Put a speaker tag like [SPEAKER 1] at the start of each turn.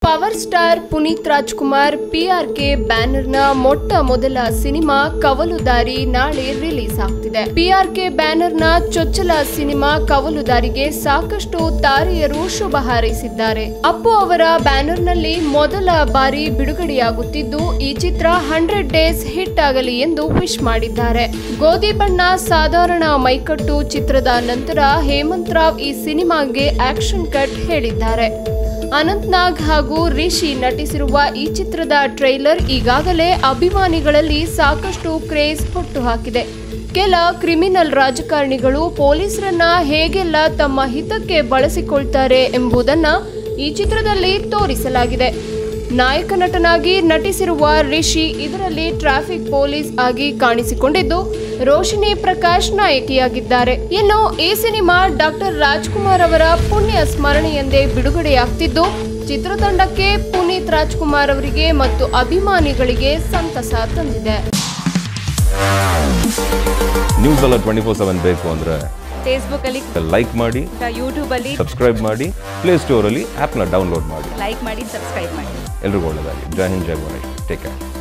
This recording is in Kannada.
[SPEAKER 1] power star Puneeth Rajkumar PRK ಬ್ಯಾನರ್ನ ಮೊಟ್ಟ ಮೊದಲ ಸಿನಿಮಾ ಕವಲುದಾರಿ ನಾಳೆ ರಿಲೀಸ್ ಆಗ್ತಿದೆ ಪಿಆರ್ಕೆ ಬ್ಯಾನರ್ನ ಚೊಚ್ಚಲ ಸಿನಿಮಾ ಕವಲುದಾರಿಗೆ ಸಾಕಷ್ಟು ತಾರೆಯರು ಶುಭ ಹಾರೈಸಿದ್ದಾರೆ ಅಪ್ಪು ಅವರ ಬ್ಯಾನರ್ನಲ್ಲಿ ಮೊದಲ ಬಾರಿ ಬಿಡುಗಡೆಯಾಗುತ್ತಿದ್ದು ಈ ಚಿತ್ರ ಹಂಡ್ರೆಡ್ ಡೇಸ್ ಹಿಟ್ ಆಗಲಿ ಎಂದು ವಿಶ್ ಮಾಡಿದ್ದಾರೆ ಗೋಧಿ ಬಣ್ಣ ಸಾಧಾರಣ ಮೈಕಟ್ಟು ಚಿತ್ರದ ನಂತರ ಹೇಮಂತ್ ರಾವ್ ಈ ಸಿನಿಮಾಗೆ ಆಕ್ಷನ್ ಕಟ್ ಹೇಳಿದ್ದಾರೆ ಅನಂತ್ ನಾಗ್ ಹಾಗೂ ರಿಷಿ ನಟಿಸಿರುವ ಈ ಚಿತ್ರದ ಟ್ರೈಲರ್ ಈಗಾಗಲೇ ಅಭಿಮಾನಿಗಳಲ್ಲಿ ಸಾಕಷ್ಟು ಕ್ರೇಜ್ ಹುಟ್ಟುಹಾಕಿದೆ ಕೆಲ ಕ್ರಿಮಿನಲ್ ರಾಜಕಾರಣಿಗಳು ಪೊಲೀಸರನ್ನ ಹೇಗೆಲ್ಲ ತಮ್ಮ ಹಿತಕ್ಕೆ ಬಳಸಿಕೊಳ್ತಾರೆ ಎಂಬುದನ್ನ ಈ ಚಿತ್ರದಲ್ಲಿ ತೋರಿಸಲಾಗಿದೆ ನಾಯಕ ನಟನಾಗಿ ನಟಿಸಿರುವ ರಿಷಿ ಇದರಲ್ಲಿ ಟ್ರಾಫಿಕ್ ಪೊಲೀಸ್ ಆಗಿ ಕಾಣಿಸಿಕೊಂಡಿದ್ದು ರೋಶಿನಿ ಪ್ರಕಾಶ್ ನಾಯಕಿಯಾಗಿದ್ದಾರೆ ಇನ್ನು ಈ ಸಿನಿಮಾ ಡಾಕ್ಟರ್ ರಾಜ್ಕುಮಾರ್ ಅವರ ಪುಣ್ಯ ಸ್ಮರಣೆಯೆಂದೇ ಬಿಡುಗಡೆಯಾಗ್ತಿದ್ದು ಚಿತ್ರತಂಡಕ್ಕೆ ಪುನೀತ್ ರಾಜ್ಕುಮಾರ್ ಅವರಿಗೆ ಮತ್ತು ಅಭಿಮಾನಿಗಳಿಗೆ ಸಂತಸ ತಂದಿದೆ
[SPEAKER 2] ನ್ಯೂಸ್ ಎಲ್ಲ ಟ್ವೆಂಟಿ ಫೋರ್ ಸೆವೆನ್ ಬೇಕು ಅಂದರೆ
[SPEAKER 3] ಫೇಸ್ಬುಕ್ಕಲ್ಲಿ
[SPEAKER 2] ಲೈಕ್ ಮಾಡಿ
[SPEAKER 3] ಯೂಟ್ಯೂಬಲ್ಲಿ
[SPEAKER 2] ಸಬ್ಸ್ಕ್ರೈಬ್ ಮಾಡಿ ಪ್ಲೇಸ್ಟೋರಲ್ಲಿ ಆ್ಯಪ್ನ ಡೌನ್ಲೋಡ್ ಮಾಡಿ
[SPEAKER 3] ಲೈಕ್ ಮಾಡಿ ಸಬ್ಸ್ಕ್ರೈಬ್ ಮಾಡಿ
[SPEAKER 2] ಎಲ್ರಿಗೂ ಒಳ್ಳೆಯದಾಗಿ ಜೈ ಹಿಂದ್ ಜೈ ಗಣೇಶ್ ಟೇಕ್ ಕೇರ್